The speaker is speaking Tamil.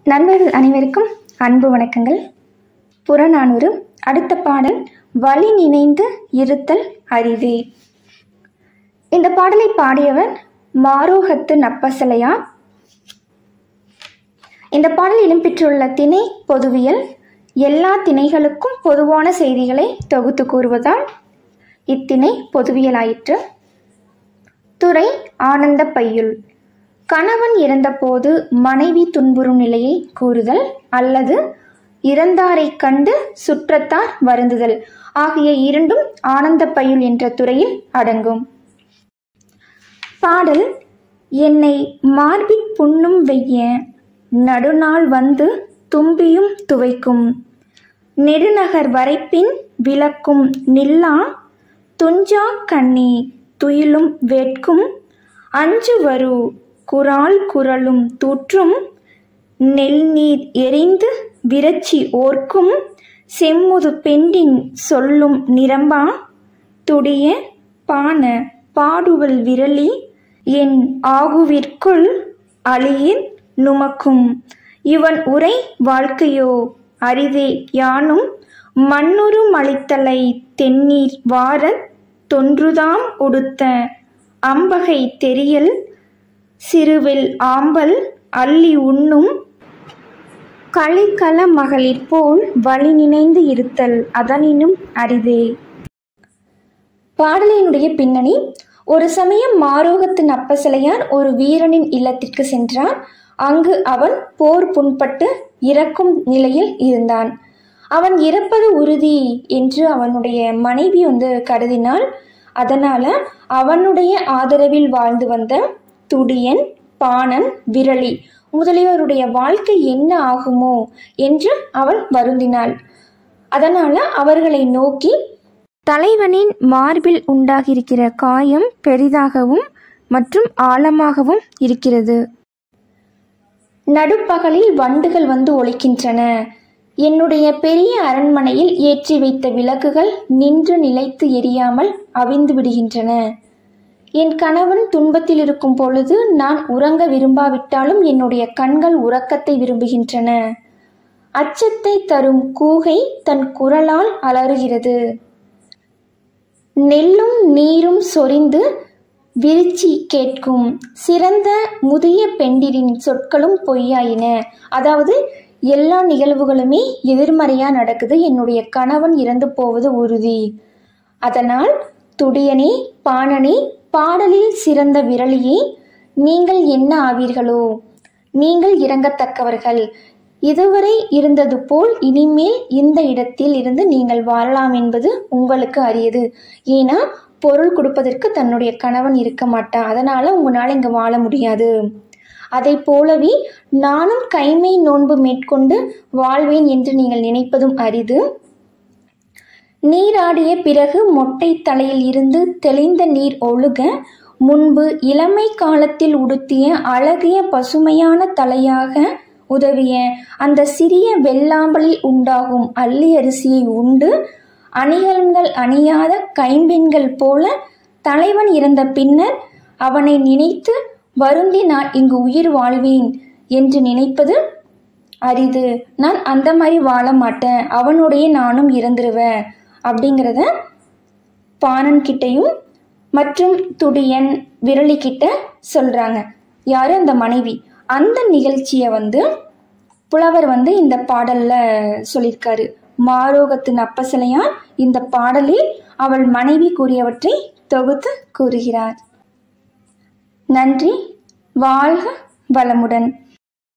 நண்பர்கள் அனைவருக்கும் அன்பு வணக்கங்கள் புறநானூறு அடுத்த பாடல் வழி நினைந்து இருத்தல் அரிதே இந்த பாடலை பாடியவர் மாரோகத்து நப்பசலையா இந்த பாடல் இடம்பெற்றுள்ள திணை பொதுவியல் எல்லா திணைகளுக்கும் பொதுவான செய்திகளை தொகுத்து கூறுவதால் இத்திணை பொதுவியலாயிற்று துறை ஆனந்த பையுள் கணவன் இறந்தபோது மனைவி துன்புறும் நிலையை கூறுதல் அல்லது இறந்தாரைக் கண்டு சுற்றத்தார் வருந்துதல் ஆகிய இரண்டும் ஆனந்த பையுள் என்ற துறையில் அடங்கும் பாடல் என்னை மார்பிற் புண்ணும் வெய்ய நடுநாள் வந்து தும்பியும் துவைக்கும் நெடுநகர் வரைப்பின் விளக்கும் நில்லா துஞ்சா கண்ணி துயிலும் வேட்கும் அஞ்சு வரு குரால் குரலும் தூற்றும் நெல் நீர் எரிந்து விரச்சி ஓர்க்கும் செம்முது பெண்டின் சொல்லும் நிரம்பா துடிய பான பாடுவல் விரலி என் ஆகுவிற்குள் அழியின் நுமக்கும் இவன் உரை வாழ்க்கையோ அரிதே யானும் மண்ணுரு மளித்தலை தென்னீர் வாரத் தொன்றுதாம் உடுத்த அம்பகை தெரியல் சிறுவில் ஆம்பல் அள்ளி உண்ணும் களிக்கல மகளிர் போல் வழி நினைந்து இருத்தல் அதனினும் அரிதே பாடலினுடைய பின்னணி ஒரு சமயம் மாரோகத்து நப்பசிலையார் ஒரு வீரனின் இல்லத்திற்கு சென்றான் அங்கு அவன் போர் புண்பட்டு இறக்கும் நிலையில் இருந்தான் அவன் இறப்பது உறுதி என்று அவனுடைய மனைவி வந்து கருதினாள் அதனால அவனுடைய ஆதரவில் வாழ்ந்து வந்த துடியன் பாணன் விரலி முதலியோருடைய வாழ்க்கை என்ன ஆகுமோ என்று அவள் வருந்தினாள் அதனால அவர்களை நோக்கி தலைவனின் மார்பில் உண்டாகியிருக்கிற காயம் பெரிதாகவும் மற்றும் ஆழமாகவும் இருக்கிறது நடுப்பகலில் வண்டுகள் வந்து ஒழிக்கின்றன என்னுடைய பெரிய அரண்மனையில் ஏற்றி வைத்த விளக்குகள் நின்று நிலைத்து எரியாமல் அவிந்து விடுகின்றன என் கணவன் துன்பத்தில் இருக்கும் பொழுது நான் உறங்க விரும்பாவிட்டாலும் என்னுடைய கண்கள் உறக்கத்தை விரும்புகின்றன அச்சத்தை தரும் கூகை தன் குரலால் அலறுகிறது நெல்லும் நீரும் சொரிந்து விரிச்சி கேட்கும் சிறந்த முதிய பெண்டிரின் சொற்களும் பொய்யாயின அதாவது எல்லா நிகழ்வுகளுமே எதிர்மறையா நடக்குது என்னுடைய கணவன் இறந்து போவது உறுதி அதனால் துடியனே பாணனே பாடலில் சிறந்த விரலியே நீங்கள் என்ன ஆவீர்களோ நீங்கள் இறங்கத்தக்கவர்கள் இதுவரை இருந்தது போல் இனிமேல் இந்த இடத்தில் இருந்து நீங்கள் வாழலாம் என்பது உங்களுக்கு அரியது ஏன்னா பொருள் கொடுப்பதற்கு தன்னுடைய கணவன் இருக்க மாட்டான் அதனால உங்களால் இங்கே வாழ முடியாது அதை போலவே நானும் கைமை நோன்பு மேற்கொண்டு வாழ்வேன் என்று நீங்கள் நினைப்பதும் அரிது நீராடிய பிறகு மொட்டை தலையில் இருந்து தெளிந்த நீர் ஒழுக முன்பு இளமை காலத்தில் உடுத்திய அழகிய பசுமையான தலையாக உதவிய அந்த சிறிய வெள்ளாம்பலில் உண்டாகும் அள்ளி அரிசியை உண்டு அணிகலன்கள் அணியாத கைம்பெண்கள் போல தலைவன் இறந்த பின்னர் அவனை நினைத்து வருந்தி நான் இங்கு உயிர் வாழ்வேன் என்று நினைப்பது அரிது நான் அந்த மாதிரி வாழ மாட்டேன் அவனுடைய நானும் இறந்துருவேன் அப்படிங்கிறத பாணன் கிட்டையும் மற்றும் துடியன் விரலி கிட்ட சொல்றாங்க யாரு அந்த மனைவி அந்த நிகழ்ச்சியை வந்து புலவர் வந்து இந்த பாடல்ல சொல்லியிருக்காரு மாரோகத்தின் அப்பசலையான் இந்த பாடலில் அவள் மனைவி கூறியவற்றை தொகுத்து கூறுகிறார் நன்றி வாழ்க வளமுடன்